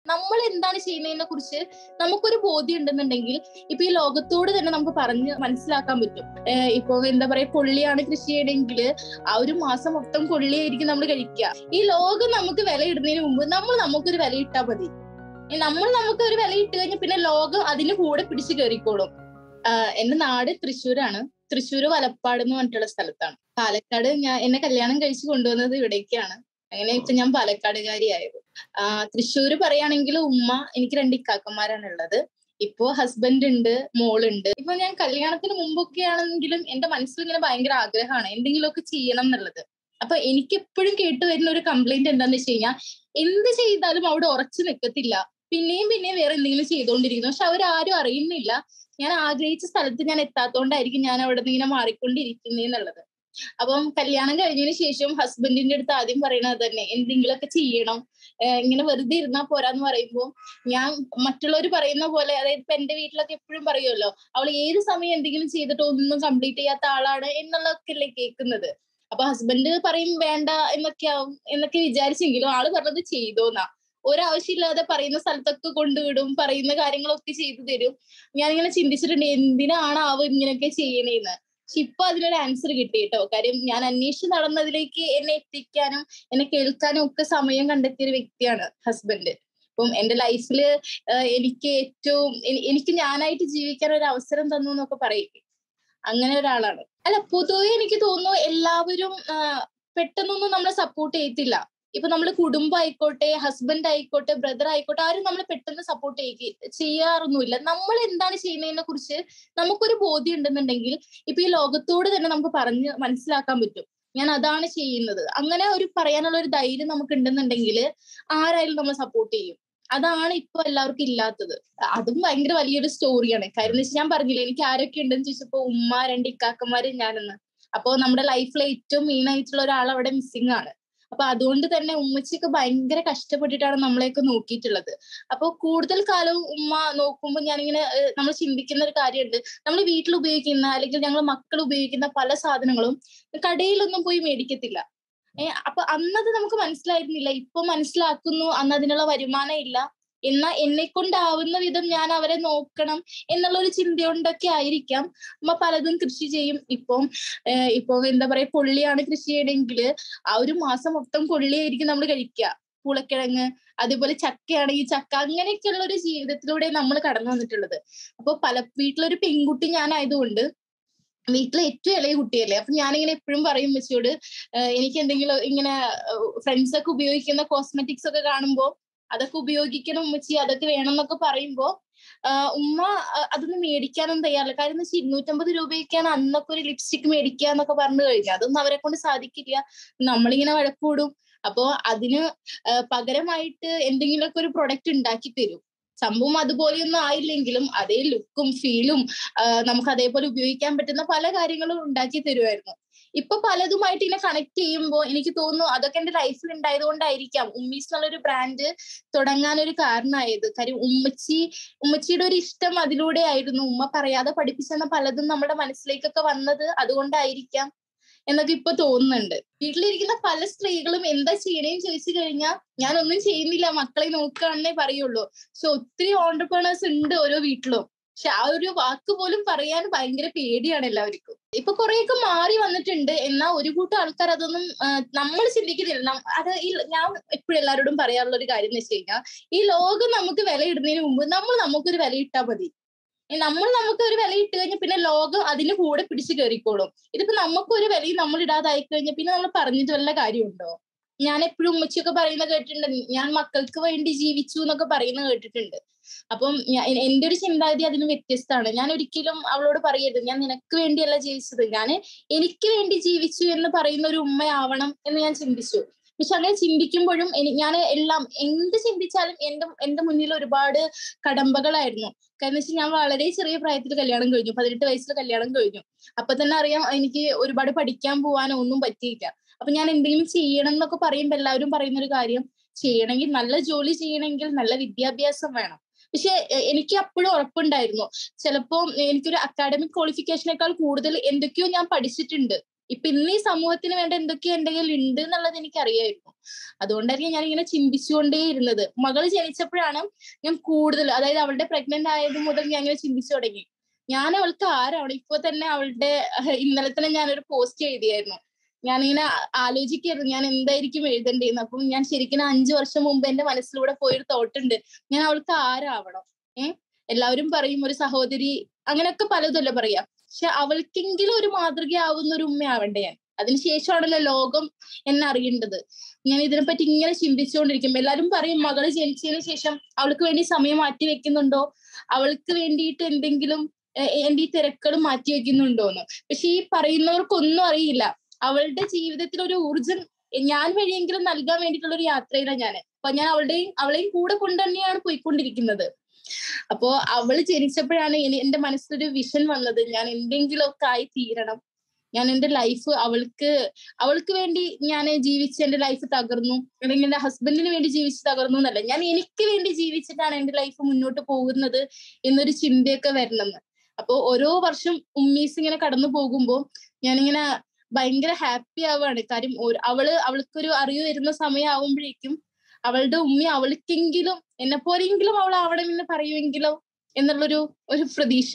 നമ്മൾ എന്താണ് ചെയ്യുന്നതിനെ കുറിച്ച് നമുക്കൊരു ബോധ്യം ഉണ്ടെന്നുണ്ടെങ്കിൽ ഇപ്പൊ ഈ ലോകത്തോട് തന്നെ നമുക്ക് പറഞ്ഞ് മനസ്സിലാക്കാൻ പറ്റും ഏഹ് ഇപ്പൊ എന്താ പറയാ കൊള്ളിയാണ് കൃഷി ചെയ്യണമെങ്കിൽ ആ ഒരു മാസം മൊത്തം കൊള്ളിയായിരിക്കും നമ്മൾ കഴിക്കുക ഈ ലോകം നമുക്ക് വില ഇടുന്നതിന് മുമ്പ് നമ്മൾ നമുക്കൊരു വില ഇട്ടാൽ മതി ഈ നമ്മൾ നമുക്ക് ഒരു വില ഇട്ട് കഴിഞ്ഞാൽ പിന്നെ ലോകം അതിന് കൂടെ പിടിച്ചു കയറിക്കോളും ആഹ് എന്റെ നാട് തൃശ്ശൂരാണ് തൃശ്ശൂര് വലപ്പാട് എന്ന് പറഞ്ഞിട്ടുള്ള സ്ഥലത്താണ് പാലക്കാട് ഞാൻ എന്നെ കല്യാണം കഴിച്ചു കൊണ്ടുവന്നത് ഇവിടേക്കാണ് അങ്ങനെ ഇപ്പൊ ഞാൻ പാലക്കാടുകാരിയായത് ആഹ് തൃശ്ശൂര് പറയുകയാണെങ്കിൽ ഉമ്മ എനിക്ക് രണ്ട് ഇക്കാക്കന്മാരാണ് ഉള്ളത് ഇപ്പോ ഹസ്ബൻഡ് ഉണ്ട് മോളുണ്ട് ഇപ്പൊ ഞാൻ കല്യാണത്തിന് മുമ്പൊക്കെ ആണെങ്കിലും എന്റെ മനസ്സിൽ ഇങ്ങനെ ഭയങ്കര ആഗ്രഹമാണ് എന്തെങ്കിലുമൊക്കെ ചെയ്യണം എന്നുള്ളത് അപ്പൊ എനിക്ക് എപ്പോഴും കേട്ട് വരുന്ന ഒരു കംപ്ലൈന്റ് എന്താന്ന് വെച്ച് കഴിഞ്ഞാൽ എന്ത് ചെയ്താലും അവിടെ ഉറച്ചു നിൽക്കത്തില്ല പിന്നെയും പിന്നെയും വേറെ എന്തെങ്കിലും ചെയ്തുകൊണ്ടിരിക്കുന്നു പക്ഷെ അവരാരും അറിയുന്നില്ല ഞാൻ ആഗ്രഹിച്ച സ്ഥലത്ത് ഞാൻ എത്താത്തോണ്ടായിരിക്കും ഞാൻ അവിടെ നിന്ന് ഇങ്ങനെ മാറിക്കൊണ്ടിരിക്കുന്നതെന്നുള്ളത് അപ്പം കല്യാണം കഴിഞ്ഞതിന് ശേഷം ഹസ്ബൻഡിന്റെ അടുത്ത് ആദ്യം പറയണത് തന്നെ എന്തെങ്കിലുമൊക്കെ ചെയ്യണം ഏഹ് ഇങ്ങനെ വെറുതെ ഇരുന്നാ പോരാന്ന് പറയുമ്പോൾ ഞാൻ മറ്റുള്ളവർ പറയുന്ന പോലെ അതായത് ഇപ്പൊ എന്റെ വീട്ടിലൊക്കെ എപ്പോഴും പറയുമല്ലോ അവൾ ഏത് സമയം എന്തെങ്കിലും ചെയ്തിട്ട് ഒന്നും കംപ്ലീറ്റ് ചെയ്യാത്ത ആളാണ് എന്നുള്ളതൊക്കെ അല്ലേ കേൾക്കുന്നത് അപ്പൊ ഹസ്ബൻഡ് പറയും വേണ്ട എന്നൊക്കെ ആവും എന്നൊക്കെ വിചാരിച്ചെങ്കിലും ആള് പറഞ്ഞത് ചെയ്തോന്നാ ഒരാവശ്യമില്ലാതെ പറയുന്ന സ്ഥലത്തൊക്കെ കൊണ്ടുവിടും പറയുന്ന കാര്യങ്ങളൊക്കെ ചെയ്തു തരും ഞാനിങ്ങനെ ചിന്തിച്ചിട്ടുണ്ട് എന്തിനാണ് ആവ് ഇങ്ങനെയൊക്കെ ചെയ്യണേന്ന് പക്ഷെ ഇപ്പൊ അതിനൊരു ആൻസർ കിട്ടി കേട്ടോ കാര്യം ഞാൻ അന്വേഷിച്ച് നടന്നതിലേക്ക് എന്നെ എത്തിക്കാനും എന്നെ കേൾക്കാനും ഒക്കെ സമയം കണ്ടെത്തിയ ഒരു വ്യക്തിയാണ് ഹസ്ബൻഡ് അപ്പം എന്റെ ലൈഫിൽ എനിക്ക് ഏറ്റവും എനി- എനിക്ക് ഞാനായിട്ട് ജീവിക്കാൻ ഒരു അവസരം തന്നു എന്നൊക്കെ പറയില്ലേ അങ്ങനെ ഒരാളാണ് അല്ല പൊതുവെ എനിക്ക് തോന്നുന്നു എല്ലാവരും ആ, പെട്ടെന്നൊന്നും നമ്മളെ സപ്പോർട്ട് ചെയ്യത്തില്ല ഇപ്പൊ നമ്മള് കുടുംബം ആയിക്കോട്ടെ ഹസ്ബൻഡ് ആയിക്കോട്ടെ ബ്രദർ ആയിക്കോട്ടെ ആരും നമ്മളെ പെട്ടെന്ന് സപ്പോർട്ട് ചെയ്യ ചെയ്യാറൊന്നുമില്ല നമ്മൾ എന്താണ് ചെയ്യുന്നതിനെ കുറിച്ച് നമുക്കൊരു ബോധ്യം ഉണ്ടെന്നുണ്ടെങ്കിൽ ഇപ്പൊ ഈ ലോകത്തോട് തന്നെ നമുക്ക് പറഞ്ഞ് മനസ്സിലാക്കാൻ പറ്റും ഞാൻ അതാണ് ചെയ്യുന്നത് അങ്ങനെ ഒരു പറയാനുള്ള ഒരു ധൈര്യം നമുക്ക് ഉണ്ടെന്നുണ്ടെങ്കിൽ ആരായാലും നമ്മൾ സപ്പോർട്ട് ചെയ്യും അതാണ് ഇപ്പൊ എല്ലാവർക്കും ഇല്ലാത്തത് അതും ഭയങ്കര വലിയൊരു സ്റ്റോറിയാണ് കാര്യം എന്ന് വെച്ചാൽ ഞാൻ പറഞ്ഞില്ലേ എനിക്ക് ആരൊക്കെ ഉണ്ടെന്ന് ചോദിച്ചപ്പോ ഉമ്മ രണ്ട് ഇക്കാക്കന്മാര് ഞാനെന്ന് അപ്പോ നമ്മുടെ ലൈഫിലെ ഏറ്റവും മെയിൻ ആയിട്ടുള്ള ഒരാൾ അവിടെ മിസ്സിംഗ് ആണ് അപ്പൊ അതുകൊണ്ട് തന്നെ ഉമ്മച്ചിയൊക്കെ ഭയങ്കര കഷ്ടപ്പെട്ടിട്ടാണ് നമ്മളെയൊക്കെ നോക്കിയിട്ടുള്ളത് അപ്പൊ കൂടുതൽ കാലവും ഉമ്മ നോക്കുമ്പോൾ ഞാനിങ്ങനെ നമ്മൾ ചിന്തിക്കുന്ന ഒരു കാര്യമുണ്ട് നമ്മൾ വീട്ടിൽ ഉപയോഗിക്കുന്ന അല്ലെങ്കിൽ ഞങ്ങൾ മക്കൾ ഉപയോഗിക്കുന്ന പല സാധനങ്ങളും കടയിലൊന്നും പോയി മേടിക്കത്തില്ല ഏഹ് അപ്പൊ അന്നത് നമുക്ക് മനസ്സിലായിരുന്നില്ല ഇപ്പൊ മനസ്സിലാക്കുന്നു അന്ന് അതിനുള്ള വരുമാനം ഇല്ല എന്നാ എന്നെ കൊണ്ടാവുന്ന വിധം ഞാൻ അവരെ നോക്കണം എന്നുള്ള ഒരു ചിന്തയോണ്ടൊക്കെ ആയിരിക്കാം അമ്മ പലതും കൃഷി ചെയ്യും ഇപ്പം ഏഹ് ഇപ്പൊ എന്താ പറയാ കൊള്ളിയാണ് കൃഷി ചെയ്യണമെങ്കിൽ ആ ഒരു മാസം മൊത്തം കൊള്ളിയായിരിക്കും നമ്മൾ കഴിക്കുക പൂളക്കിഴങ്ങ് അതേപോലെ ചക്കയാണെങ്കിൽ ചക്ക അങ്ങനെയൊക്കെയുള്ള ഒരു ജീവിതത്തിലൂടെ നമ്മൾ കടന്നു വന്നിട്ടുള്ളത് അപ്പൊ പല വീട്ടിലൊരു പെൺകുട്ടി ഞാനായതുകൊണ്ട് വീട്ടിലെ ഏറ്റവും ഇളയ കുട്ടിയല്ലേ അപ്പൊ ഞാനിങ്ങനെ എപ്പോഴും പറയും വെച്ചോട് എനിക്ക് എന്തെങ്കിലും ഇങ്ങനെ ഫ്രണ്ട്സ് ഒക്കെ ഉപയോഗിക്കുന്ന കോസ്മെറ്റിക്സ് ഒക്കെ കാണുമ്പോൾ അതൊക്കെ ഉപയോഗിക്കണം ഉമ്മച്ചി അതൊക്കെ വേണം എന്നൊക്കെ പറയുമ്പോ ആഹ് ഉമ്മ അഹ് അതൊന്നും മേടിക്കാനൊന്നും തയ്യാറില്ല കാര്യം എന്ന് വെച്ചാൽ ഇരുന്നൂറ്റമ്പത് രൂപയ്ക്കാണ് അന്നൊക്കെ ഒരു ലിപ്സ്റ്റിക് മേടിക്കുക എന്നൊക്കെ പറഞ്ഞു കഴിഞ്ഞാൽ അതൊന്നും അവരെ കൊണ്ട് സാധിക്കില്ല നമ്മളിങ്ങനെ വഴക്കൂടും അപ്പോ അതിന് ആഹ് പകരമായിട്ട് എന്തെങ്കിലുമൊക്കെ ഒരു പ്രൊഡക്റ്റ് ഉണ്ടാക്കി തരും സംഭവം അതുപോലെയൊന്നും ആയില്ലെങ്കിലും അതേ ലുക്കും ഫീലും നമുക്ക് അതേപോലെ ഉപയോഗിക്കാൻ പറ്റുന്ന പല കാര്യങ്ങളും ഉണ്ടാക്കി തരുമായിരുന്നു ഇപ്പൊ പലതുമായിട്ട് ഇങ്ങനെ കണക്ട് ചെയ്യുമ്പോൾ എനിക്ക് തോന്നുന്നു അതൊക്കെ എന്റെ ലൈഫിൽ ഉണ്ടായത് കൊണ്ടായിരിക്കാം ഉമ്മീസ് എന്നുള്ളൊരു ബ്രാൻഡ് തുടങ്ങാൻ ഒരു കാരണമായത് കാര്യം ഉമ്മച്ചി ഉമ്മച്ചിയുടെ ഒരു ഇഷ്ടം അതിലൂടെ ആയിരുന്നു ഉമ്മ പറയാതെ പഠിപ്പിച്ചെന്ന പലതും നമ്മുടെ മനസ്സിലേക്കൊക്കെ വന്നത് അതുകൊണ്ടായിരിക്കാം എന്നൊക്കെ ഇപ്പൊ തോന്നുന്നുണ്ട് വീട്ടിലിരിക്കുന്ന പല സ്ത്രീകളും എന്താ ചെയ്യണേന്ന് ചോദിച്ചു കഴിഞ്ഞാൽ ഞാൻ ഒന്നും ചെയ്യുന്നില്ല മക്കളെ നോക്കുകയാണെന്നേ പറയുള്ളൂ പക്ഷെ ഒത്തിരി ഓണ്ടർപ്രണേഴ്സ് ഉണ്ട് ഓരോ വീട്ടിലും പക്ഷെ ആ ഒരു വാക്ക് പോലും പറയാൻ ഭയങ്കര പേടിയാണ് എല്ലാവർക്കും ഇപ്പൊ കുറെയൊക്കെ മാറി വന്നിട്ടുണ്ട് എന്നാൽ ഒരു കൂട്ടം ആൾക്കാർ അതൊന്നും നമ്മൾ ചിന്തിക്കുന്നില്ല അത് ഈ ഞാൻ എപ്പോഴും എല്ലാവരോടും പറയാനുള്ള ഒരു കാര്യം എന്ന് വെച്ച് കഴിഞ്ഞാൽ ഈ ലോകം നമുക്ക് വില ഇടുന്നതിന് മുമ്പ് നമ്മൾ നമുക്കൊരു വില ഇട്ടാൽ മതി നമ്മൾ നമുക്ക് ഒരു വില ഇട്ട് കഴിഞ്ഞാൽ പിന്നെ ലോകം അതിന് കൂടെ പിടിച്ചു കയറിക്കോളും ഇതിപ്പോ നമുക്ക് ഒരു വിലയും നമ്മൾ ഇടാതായി കഴിഞ്ഞാൽ പിന്നെ നമ്മൾ പറഞ്ഞിട്ട് വല്ല കാര്യമുണ്ടോ ഞാൻ എപ്പോഴും ഉമ്മച്ചിയൊക്കെ പറയുന്ന കേട്ടിട്ടുണ്ട് ഞാൻ മക്കൾക്ക് വേണ്ടി ജീവിച്ചു എന്നൊക്കെ പറയുന്നത് കേട്ടിട്ടുണ്ട് അപ്പം എന്റെ ഒരു ചിന്താഗതി അതിന് വ്യത്യസ്തമാണ് ഞാൻ ഒരിക്കലും അവളോട് പറയരുത് ഞാൻ നിനക്ക് വേണ്ടിയല്ല ജീവിച്ചത് ഞാൻ എനിക്ക് വേണ്ടി ജീവിച്ചു എന്ന് പറയുന്ന ഒരു ഉമ്മയാവണം എന്ന് ഞാൻ ചിന്തിച്ചു പക്ഷെ അങ്ങനെ ചിന്തിക്കുമ്പോഴും ഞാൻ എല്ലാം എന്ത് ചിന്തിച്ചാലും എന്റെ എന്റെ മുന്നിൽ ഒരുപാട് കടമ്പകളായിരുന്നു കാരണം വെച്ചാൽ ഞാൻ വളരെ ചെറിയ പ്രായത്തിൽ കല്യാണം കഴിഞ്ഞു പതിനെട്ട് വയസ്സിൽ കല്യാണം കഴിഞ്ഞു അപ്പൊ തന്നെ അറിയാം എനിക്ക് ഒരുപാട് പഠിക്കാൻ പോവാനോ ഒന്നും പറ്റിയില്ല അപ്പൊ ഞാൻ എന്തെങ്കിലും ചെയ്യണം എന്നൊക്കെ പറയുമ്പോൾ എല്ലാവരും പറയുന്ന ഒരു കാര്യം ചെയ്യണമെങ്കിൽ നല്ല ജോലി ചെയ്യണമെങ്കിൽ നല്ല വിദ്യാഭ്യാസം വേണം പക്ഷെ എനിക്ക് അപ്പോഴും ഉറപ്പുണ്ടായിരുന്നു ചിലപ്പോ എനിക്കൊരു അക്കാഡമിക് ക്വാളിഫിക്കേഷനേക്കാൾ കൂടുതൽ എന്തൊക്കെയോ ഞാൻ പഠിച്ചിട്ടുണ്ട് ഇപ്പൊ ഇന്ന് ഈ സമൂഹത്തിന് വേണ്ട എന്തൊക്കെ എന്റെ കയ്യിൽ ഉണ്ട് എന്നുള്ളത് എനിക്ക് അറിയായിരുന്നു അതുകൊണ്ടായിരിക്കും ഞാൻ ഇങ്ങനെ ചിന്തിച്ചുകൊണ്ടേ ഇരുന്നത് മകള് ജനിച്ചപ്പോഴാണ് ഞാൻ കൂടുതൽ അതായത് അവളുടെ പ്രഗ്നന്റ് ആയത് മുതൽ ഞാൻ ഇങ്ങനെ ചിന്തിച്ചു തുടങ്ങി ഞാൻ അവൾക്ക് ആരാണ് ഇപ്പൊ തന്നെ അവളുടെ ഇന്നലെ തന്നെ ഞാനൊരു പോസ്റ്റ് എഴുതിയായിരുന്നു ഞാനിങ്ങനെ ആലോചിക്കായിരുന്നു ഞാൻ എന്തായിരിക്കും എഴുതണ്ടേന്ന് അപ്പം ഞാൻ ശരിക്കും അഞ്ചു വർഷം മുമ്പ് എന്റെ മനസ്സിലൂടെ പോയൊരു തോട്ടുണ്ട് ഞാൻ അവൾക്ക് ആരാവണം ഏഹ് എല്ലാവരും പറയും ഒരു സഹോദരി അങ്ങനെയൊക്കെ പലതല്ല പറയാ പക്ഷെ അവൾക്കെങ്കിലും ഒരു മാതൃകയാവുന്ന ഒരു ഉമ്മയാവണ്ടേ ഞാൻ അതിനുശേഷമാണല്ലോ ലോകം എന്നെ അറിയേണ്ടത് ഞാൻ ഇതിനെപ്പറ്റി ഇങ്ങനെ ചിന്തിച്ചുകൊണ്ടിരിക്കും എല്ലാരും പറയും മകള് ജനിച്ചതിന് ശേഷം അവൾക്ക് വേണ്ടി സമയം മാറ്റി വെക്കുന്നുണ്ടോ അവൾക്ക് വേണ്ടിയിട്ട് എന്തെങ്കിലും എന്റെ ഈ തിരക്കുകൾ മാറ്റി വെക്കുന്നുണ്ടോന്ന് പക്ഷെ ഈ പറയുന്നവർക്കൊന്നും അറിയില്ല അവളുടെ ജീവിതത്തിൽ ഒരു ഊർജം ഞാൻ വഴിയെങ്കിലും നൽകാൻ വേണ്ടിയിട്ടുള്ള ഒരു യാത്രയിലാണ് ഞാൻ അപ്പൊ ഞാൻ അവളുടെയും അവളെയും കൂടെ കൊണ്ട് തന്നെയാണ് പോയിക്കൊണ്ടിരിക്കുന്നത് അപ്പോ അവള് ജനിച്ചപ്പോഴാണ് എന്റെ മനസ്സിലൊരു വിഷൻ വന്നത് ഞാൻ എന്തെങ്കിലുമൊക്കെ ആയി തീരണം ഞാൻ എന്റെ ലൈഫ് അവൾക്ക് അവൾക്ക് വേണ്ടി ഞാൻ ജീവിച്ച് എന്റെ ലൈഫ് തകർന്നു അല്ലെങ്കിൽ എന്റെ ഹസ്ബൻഡിന് വേണ്ടി ജീവിച്ച് തകർന്നു എന്നല്ല ഞാൻ എനിക്ക് വേണ്ടി ജീവിച്ചിട്ടാണ് എന്റെ ലൈഫ് മുന്നോട്ട് പോകുന്നത് എന്നൊരു ചിന്തയൊക്കെ വരണമെന്ന് അപ്പോ ഓരോ വർഷം ഉമ്മീസ് ഇങ്ങനെ കടന്നു പോകുമ്പോൾ ഞാനിങ്ങനെ ഭയങ്കര ഹാപ്പി ആവാണ് കാര്യം അവള് അവൾക്കൊരു അറിവ് വരുന്ന സമയമാവുമ്പോഴേക്കും അവളുടെ ഉമ്മ അവൾക്കെങ്കിലും എന്നെ പോലെയെങ്കിലും അവൾ ആവണമെന്ന് പറയുമെങ്കിലോ എന്നുള്ളൊരു ഒരു പ്രതീക്ഷ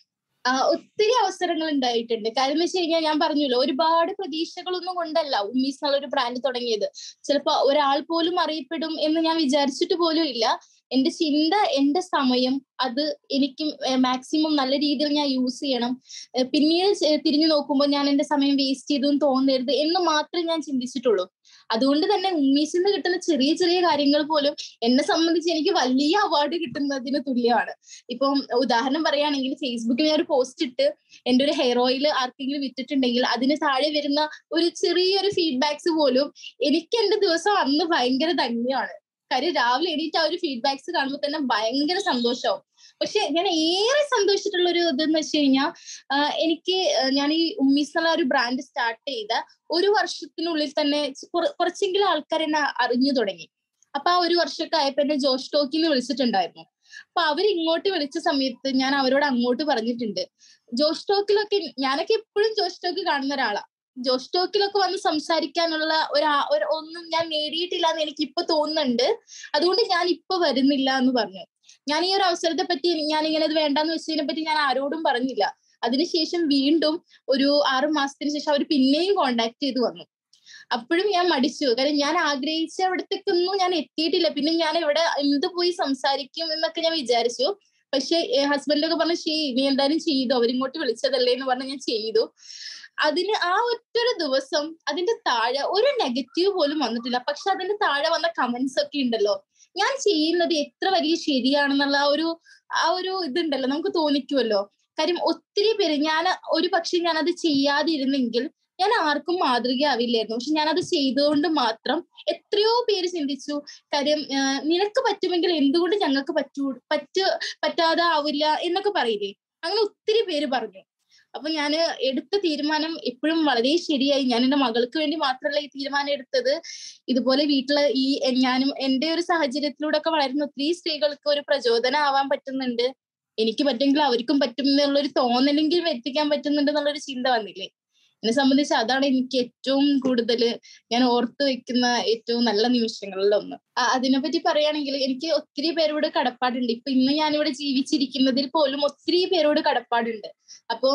ആ ഒത്തിരി അവസരങ്ങൾ ഉണ്ടായിട്ടുണ്ട് കാര്യം എന്ന് വെച്ച് കഴിഞ്ഞാൽ ഞാൻ പറഞ്ഞല്ലോ ഒരുപാട് പ്രതീക്ഷകളൊന്നും കൊണ്ടല്ല ഉമ്മീസ് എന്നുള്ള ഒരു ബ്രാൻഡ് തുടങ്ങിയത് ചിലപ്പോ ഒരാൾ പോലും അറിയപ്പെടും എന്ന് ഞാൻ വിചാരിച്ചിട്ട് പോലും ഇല്ല എന്റെ ചിന്ത എന്റെ സമയം അത് എനിക്ക് മാക്സിമം നല്ല രീതിയിൽ ഞാൻ യൂസ് ചെയ്യണം പിന്നീട് തിരിഞ്ഞു നോക്കുമ്പോൾ ഞാൻ എന്റെ സമയം വേസ്റ്റ് ചെയ്തു തോന്നരുത് എന്ന് മാത്രമേ ഞാൻ ചിന്തിച്ചിട്ടുള്ളൂ അതുകൊണ്ട് തന്നെ ഉമ്മീസിൽ നിന്ന് കിട്ടുന്ന ചെറിയ ചെറിയ കാര്യങ്ങൾ പോലും എന്നെ സംബന്ധിച്ച് എനിക്ക് വലിയ അവാർഡ് കിട്ടുന്നതിന് തുല്യമാണ് ഇപ്പം ഉദാഹരണം പറയുകയാണെങ്കിൽ ഫേസ്ബുക്കിൽ ഞാൻ ഒരു പോസ്റ്റ് ഇട്ട് എന്റെ ഒരു ഹെയർ ഓയിൽ ആർക്കെങ്കിലും വിറ്റിട്ടുണ്ടെങ്കിൽ അതിന് താഴെ വരുന്ന ഒരു ചെറിയൊരു ഫീഡ്ബാക്സ് പോലും എനിക്ക് എന്റെ ദിവസം അന്ന് ഭയങ്കര ധന്യമാണ് കാര്യം രാവിലെ എണീറ്റ് ആ ഒരു ഫീഡ്ബാക്സ് കാണുമ്പോൾ തന്നെ ഭയങ്കര സന്തോഷമാവും പക്ഷെ ഞാൻ ഏറെ സന്തോഷിച്ചിട്ടുള്ള ഒരു ഇതെന്ന് വെച്ച് കഴിഞ്ഞാൽ എനിക്ക് ഞാൻ ഈ ഉമ്മീസ് എന്നുള്ള ഒരു ബ്രാൻഡ് സ്റ്റാർട്ട് ചെയ്ത ഒരു വർഷത്തിനുള്ളിൽ തന്നെ കുറച്ചെങ്കിലും ആൾക്കാർ എന്നെ അറിഞ്ഞു തുടങ്ങി അപ്പൊ ആ ഒരു വർഷമൊക്കെ ആയപ്പോ എന്നെ ജോഷ് ടോക്കിന്ന് വിളിച്ചിട്ടുണ്ടായിരുന്നു അപ്പൊ അവർ ഇങ്ങോട്ട് വിളിച്ച സമയത്ത് ഞാൻ അവരോട് അങ്ങോട്ട് പറഞ്ഞിട്ടുണ്ട് ജോഷ് ടോക്കിലൊക്കെ ഞാനൊക്കെ എപ്പോഴും ജോഷ് ടോക്ക് കാണുന്ന ഒരാളാ ജോഷ് ടോക്കിലൊക്കെ വന്ന് സംസാരിക്കാനുള്ള ഒരു ഒന്നും ഞാൻ നേടിയിട്ടില്ല എന്ന് എനിക്ക് ഇപ്പൊ തോന്നുന്നുണ്ട് അതുകൊണ്ട് ഞാൻ ഇപ്പൊ വരുന്നില്ല എന്ന് പറഞ്ഞു ഞാൻ ഈ ഒരു അവസരത്തെ പറ്റി ഞാൻ ഇങ്ങനെ ഇത് വേണ്ടെന്ന് വെച്ചതിനെ പറ്റി ഞാൻ ആരോടും പറഞ്ഞില്ല അതിനുശേഷം വീണ്ടും ഒരു ആറു മാസത്തിന് ശേഷം അവർ പിന്നെയും കോണ്ടാക്ട് ചെയ്ത് വന്നു അപ്പോഴും ഞാൻ മടിച്ചു കാരണം ഞാൻ ആഗ്രഹിച്ച അവിടത്തേക്കൊന്നും ഞാൻ എത്തിയിട്ടില്ല പിന്നെ ഞാൻ ഇവിടെ എന്ത് പോയി സംസാരിക്കും എന്നൊക്കെ ഞാൻ വിചാരിച്ചു പക്ഷെ ഹസ്ബൻഡൊക്കെ പറഞ്ഞു ചെയ് നീ എന്തായാലും ചെയ്തു അവരിങ്ങോട്ട് വിളിച്ചതല്ലേ എന്ന് പറഞ്ഞ് ഞാൻ ചെയ്തു അതിന് ആ ഒറ്റൊരു ദിവസം അതിന്റെ താഴെ ഒരു നെഗറ്റീവ് പോലും വന്നിട്ടില്ല പക്ഷെ അതിന്റെ താഴെ വന്ന കമന്റ്സ് ഒക്കെ ഉണ്ടല്ലോ ഞാൻ ചെയ്യുന്നത് എത്ര വലിയ ശരിയാണെന്നുള്ള ആ ഒരു ആ ഒരു ഇതുണ്ടല്ലോ നമുക്ക് തോന്നിക്കുമല്ലോ കാര്യം ഒത്തിരി പേര് ഞാൻ ഒരു പക്ഷെ ഞാനത് ചെയ്യാതിരുന്നെങ്കിൽ ഞാൻ ആർക്കും മാതൃകയാവില്ലായിരുന്നു പക്ഷെ ഞാനത് ചെയ്തുകൊണ്ട് മാത്രം എത്രയോ പേര് ചിന്തിച്ചു കാര്യം നിനക്ക് പറ്റുമെങ്കിൽ എന്തുകൊണ്ട് ഞങ്ങൾക്ക് പറ്റൂ പറ്റു പറ്റാതെ ആവില്ല എന്നൊക്കെ പറയില്ലേ അങ്ങനെ ഒത്തിരി പേര് പറഞ്ഞു അപ്പൊ ഞാൻ എടുത്ത തീരുമാനം എപ്പോഴും വളരെ ശരിയായി ഞാൻ എന്റെ മകൾക്ക് വേണ്ടി മാത്രമല്ല ഈ തീരുമാനം എടുത്തത് ഇതുപോലെ വീട്ടില് ഈ ഞാനും എന്റെ ഒരു സാഹചര്യത്തിലൂടെ ഒക്കെ വളരുന്ന ഒത്തിരി സ്ത്രീകൾക്ക് ഒരു പ്രചോദനം ആവാൻ പറ്റുന്നുണ്ട് എനിക്ക് പറ്റുമെങ്കിൽ അവർക്കും പറ്റും എന്നുള്ളൊരു തോന്നലെങ്കിലും എത്തിക്കാൻ പറ്റുന്നുണ്ട് എന്നുള്ളൊരു ചിന്ത വന്നില്ലേ എന്നെ സംബന്ധിച്ച് അതാണ് എനിക്ക് ഏറ്റവും കൂടുതൽ ഞാൻ ഓർത്തു വെക്കുന്ന ഏറ്റവും നല്ല നിമിഷങ്ങളിലൊന്ന് അതിനെപ്പറ്റി പറയുകയാണെങ്കിൽ എനിക്ക് ഒത്തിരി പേരോട് കടപ്പാടുണ്ട് ഇപ്പൊ ഇന്ന് ഞാനിവിടെ ജീവിച്ചിരിക്കുന്നതിൽ പോലും ഒത്തിരി പേരോട് കടപ്പാടുണ്ട് അപ്പം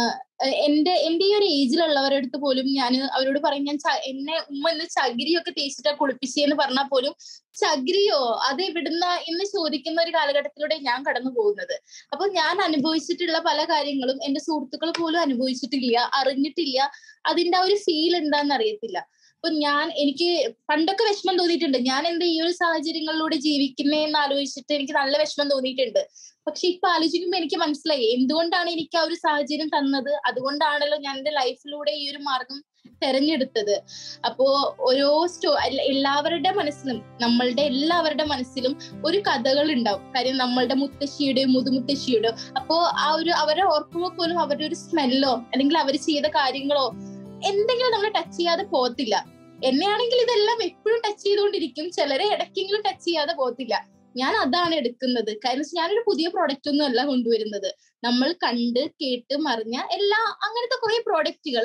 എന്റെ എന്റെ ഈ ഒരു ഏജിലുള്ളവരുടെ അടുത്ത് പോലും ഞാൻ അവരോട് പറയും ഞാൻ എന്നെ ഉമ്മ ഇന്ന് ചകിരിയൊക്കെ തേച്ചിട്ടാ കുളിപ്പിച്ചെന്ന് പറഞ്ഞാൽ പോലും ചകിരിയോ അത് എവിടുന്ന എന്ന് ചോദിക്കുന്ന ഒരു കാലഘട്ടത്തിലൂടെ ഞാൻ കടന്നു പോകുന്നത് അപ്പൊ ഞാൻ അനുഭവിച്ചിട്ടുള്ള പല കാര്യങ്ങളും എന്റെ സുഹൃത്തുക്കൾ പോലും അനുഭവിച്ചിട്ടില്ല അറിഞ്ഞിട്ടില്ല അതിന്റെ ആ ഒരു ഫീൽ എന്താണെന്ന് അറിയത്തില്ല അപ്പൊ ഞാൻ എനിക്ക് പണ്ടൊക്കെ വിഷമം തോന്നിയിട്ടുണ്ട് ഞാൻ എന്താ ഈ ഒരു സാഹചര്യങ്ങളിലൂടെ ജീവിക്കുന്നേ എന്ന് ആലോചിച്ചിട്ട് എനിക്ക് നല്ല വിഷമം തോന്നിയിട്ടുണ്ട് പക്ഷെ ഇപ്പൊ ആലോചിക്കുമ്പോ എനിക്ക് മനസ്സിലായി എന്തുകൊണ്ടാണ് എനിക്ക് ആ ഒരു സാഹചര്യം തന്നത് അതുകൊണ്ടാണല്ലോ ഞാൻ എന്റെ ലൈഫിലൂടെ ഈ ഒരു മാർഗം തെരഞ്ഞെടുത്തത് അപ്പോ ഓരോ സ്റ്റോ എല്ലാവരുടെ മനസ്സിലും നമ്മളുടെ എല്ലാവരുടെ മനസ്സിലും ഒരു കഥകൾ ഉണ്ടാവും കാര്യം നമ്മളുടെ മുത്തശ്ശിയുടെയോ മുതുമുത്തശ്ശിയുടെയോ അപ്പോ ആ ഒരു അവരെ ഓർക്കുമ്പോൾ പോലും അവരുടെ ഒരു സ്മെല്ലോ അല്ലെങ്കിൽ അവർ ചെയ്ത കാര്യങ്ങളോ എന്തെങ്കിലും നമ്മൾ ടച്ച് ചെയ്യാതെ പോകത്തില്ല എന്നെയാണെങ്കിൽ ഇതെല്ലാം എപ്പോഴും ടച്ച് ചെയ്തുകൊണ്ടിരിക്കും ചിലരെ ഇടയ്ക്കെങ്കിലും ടച്ച് ചെയ്യാതെ പോകത്തില്ല ഞാൻ അതാണ് എടുക്കുന്നത് കാരണം ഞാനൊരു പുതിയ പ്രോഡക്റ്റ് ഒന്നും അല്ല കൊണ്ടുവരുന്നത് നമ്മൾ കണ്ട് കേട്ട് മറിഞ്ഞ എല്ലാ അങ്ങനത്തെ കുറെ പ്രോഡക്റ്റുകൾ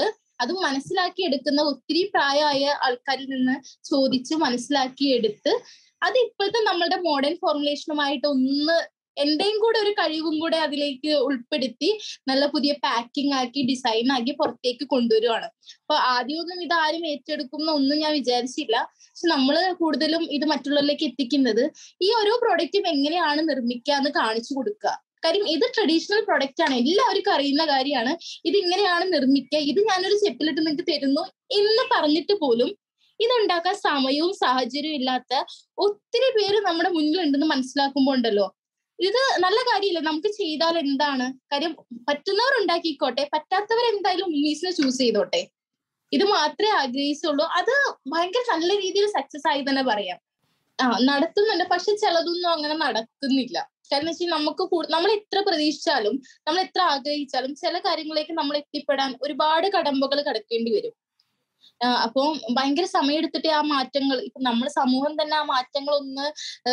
അത് മനസ്സിലാക്കി എടുക്കുന്ന ഒത്തിരി പ്രായമായ ആൾക്കാരിൽ നിന്ന് ചോദിച്ച് മനസ്സിലാക്കി എടുത്ത് അത് ഇപ്പോഴത്തെ നമ്മളുടെ മോഡേൺ ഫോർമുലേഷനുമായിട്ട് ഒന്ന് എന്റെയും കൂടെ ഒരു കഴിവും കൂടെ അതിലേക്ക് ഉൾപ്പെടുത്തി നല്ല പുതിയ പാക്കിംഗ് ആക്കി ഡിസൈൻ ആക്കി പുറത്തേക്ക് കൊണ്ടുവരുവാണ് അപ്പൊ ആദ്യമൊന്നും ഇത് ആരും ഏറ്റെടുക്കും എന്നൊന്നും ഞാൻ വിചാരിച്ചില്ല പക്ഷെ നമ്മൾ കൂടുതലും ഇത് മറ്റുള്ളവരിലേക്ക് എത്തിക്കുന്നത് ഈ ഓരോ പ്രോഡക്റ്റും എങ്ങനെയാണ് നിർമ്മിക്കുക എന്ന് കാണിച്ചു കൊടുക്കുക കാര്യം ഇത് ട്രഡീഷണൽ പ്രൊഡക്റ്റ് ആണ് എല്ലാവർക്കും അറിയുന്ന കാര്യമാണ് ഇത് ഇങ്ങനെയാണ് നിർമ്മിക്കുക ഇത് ഞാനൊരു ചെപ്പിലിട്ട് നിങ്ങൾക്ക് തരുന്നു എന്ന് പറഞ്ഞിട്ട് പോലും ഇതുണ്ടാക്കാൻ സമയവും സാഹചര്യവും ഇല്ലാത്ത ഒത്തിരി പേര് നമ്മുടെ മുന്നിലുണ്ടെന്ന് മനസ്സിലാക്കുമ്പോൾ ഉണ്ടല്ലോ ഇത് നല്ല കാര്യമില്ല നമുക്ക് ചെയ്താൽ എന്താണ് കാര്യം പറ്റുന്നവർ ഉണ്ടാക്കിക്കോട്ടെ പറ്റാത്തവർ എന്തായാലും ഉമ്മീസിനെ ചൂസ് ചെയ്തോട്ടെ ഇത് മാത്രമേ ആഗ്രഹിച്ചുള്ളൂ അത് ഭയങ്കര നല്ല രീതിയിൽ സക്സസ് ആയി തന്നെ പറയാം ആ നടത്തുന്നുണ്ട് പക്ഷെ ചിലതൊന്നും അങ്ങനെ നടക്കുന്നില്ല കാരണം വെച്ചാൽ നമുക്ക് നമ്മൾ എത്ര പ്രതീക്ഷിച്ചാലും നമ്മൾ എത്ര ആഗ്രഹിച്ചാലും ചില കാര്യങ്ങളിലേക്ക് നമ്മൾ എത്തിപ്പെടാൻ ഒരുപാട് കടമ്പകൾ കടക്കേണ്ടി വരും അപ്പം ഭയങ്കര സമയമെടുത്തിട്ട് ആ മാറ്റങ്ങൾ ഇപ്പൊ നമ്മുടെ സമൂഹം തന്നെ ആ മാറ്റങ്ങൾ ഒന്ന്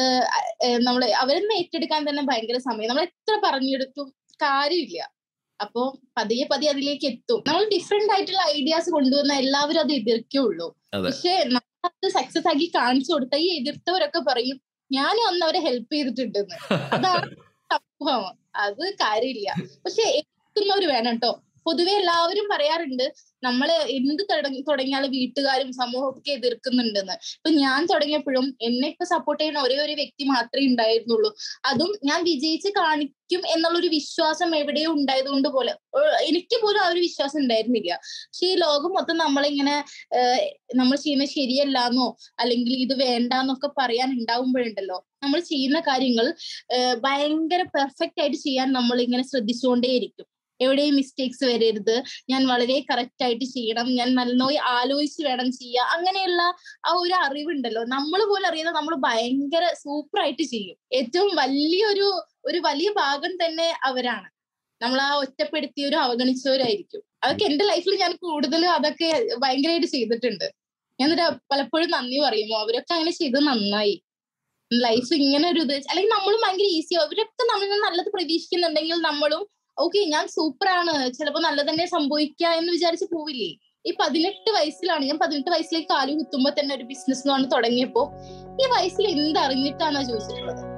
നമ്മൾ അവരൊന്ന് ഏറ്റെടുക്കാൻ തന്നെ ഭയങ്കര സമയം നമ്മൾ എത്ര പറഞ്ഞെടുത്തും കാര്യമില്ല അപ്പോ പതിയെ പതിയെ അതിലേക്ക് എത്തും നമ്മൾ ഡിഫറെന്റ് ആയിട്ടുള്ള ഐഡിയാസ് കൊണ്ടുവന്ന എല്ലാവരും അത് എതിർക്കുള്ളൂ പക്ഷെ അത് സക്സസ് ആക്കി കാണിച്ചു കൊടുത്ത ഈ എതിർത്തവരൊക്കെ പറയും ഞാനും അന്ന് അവരെ ഹെൽപ്പ് ചെയ്തിട്ടുണ്ടെന്ന് അതാണ് സംഭവം അത് കാര്യമില്ല പക്ഷെ എത്തുന്നവര് വേണം കേട്ടോ പൊതുവെ എല്ലാവരും പറയാറുണ്ട് നമ്മള് എന്ത് തുടങ്ങിയാലും വീട്ടുകാരും സമൂഹവും ഒക്കെ എതിർക്കുന്നുണ്ടെന്ന് ഇപ്പൊ ഞാൻ തുടങ്ങിയപ്പോഴും എന്നെ ഇപ്പൊ സപ്പോർട്ട് ചെയ്യുന്ന ഒരേ ഒരു വ്യക്തി മാത്രമേ ഉണ്ടായിരുന്നുള്ളൂ അതും ഞാൻ വിജയിച്ച് കാണിക്കും എന്നുള്ളൊരു വിശ്വാസം എവിടെയോ ഉണ്ടായതുകൊണ്ട് പോലെ എനിക്ക് പോലും ആ ഒരു വിശ്വാസം ഉണ്ടായിരുന്നില്ല പക്ഷെ ഈ ലോകം മൊത്തം നമ്മളിങ്ങനെ നമ്മൾ ചെയ്യുന്നത് ശരിയല്ലാന്നോ അല്ലെങ്കിൽ ഇത് വേണ്ടാന്നൊക്കെ പറയാൻ ഉണ്ടാവുമ്പോഴുണ്ടല്ലോ നമ്മൾ ചെയ്യുന്ന കാര്യങ്ങൾ ഭയങ്കര പെർഫെക്റ്റ് ആയിട്ട് ചെയ്യാൻ നമ്മൾ ഇങ്ങനെ ശ്രദ്ധിച്ചുകൊണ്ടേയിരിക്കും എവിടെയും മിസ്റ്റേക്സ് വരരുത് ഞാൻ വളരെ കറക്റ്റ് ആയിട്ട് ചെയ്യണം ഞാൻ നന്നായി ആലോചിച്ച് വേണം ചെയ്യുക അങ്ങനെയുള്ള ആ ഒരു അറിവുണ്ടല്ലോ നമ്മൾ പോലും അറിയാതെ നമ്മൾ ഭയങ്കര സൂപ്പർ ആയിട്ട് ചെയ്യും ഏറ്റവും വലിയൊരു ഒരു വലിയ ഭാഗം തന്നെ അവരാണ് നമ്മൾ ആ ഒറ്റപ്പെടുത്തിയവരും അവഗണിച്ചവരായിരിക്കും അതൊക്കെ എന്റെ ലൈഫിൽ ഞാൻ കൂടുതലും അതൊക്കെ ഭയങ്കരമായിട്ട് ചെയ്തിട്ടുണ്ട് ഞാൻ പലപ്പോഴും നന്ദി പറയുമോ അവരൊക്കെ അങ്ങനെ ചെയ്ത് നന്നായി ലൈഫ് ഇങ്ങനെ ഒരു ഇത് അല്ലെങ്കിൽ നമ്മളും ഭയങ്കര ഈസി അവരൊക്കെ നമ്മൾ നല്ലത് പ്രതീക്ഷിക്കുന്നുണ്ടെങ്കിൽ നമ്മളും ഓക്കെ ഞാൻ സൂപ്പറാണ് ചിലപ്പോ നല്ല തന്നെ സംഭവിക്കുക എന്ന് വിചാരിച്ച് പോവില്ലേ ഈ പതിനെട്ട് വയസ്സിലാണ് ഞാൻ പതിനെട്ട് വയസ്സിലേക്ക് കാലു കുത്തുമ്പോ തന്നെ ഒരു ബിസിനസ് എന്ന് പറഞ്ഞ് തുടങ്ങിയപ്പോ ഈ വയസ്സിൽ എന്തറിഞ്ഞിട്ടാന്നാ ചോദിച്ചിട്ടുള്ളത്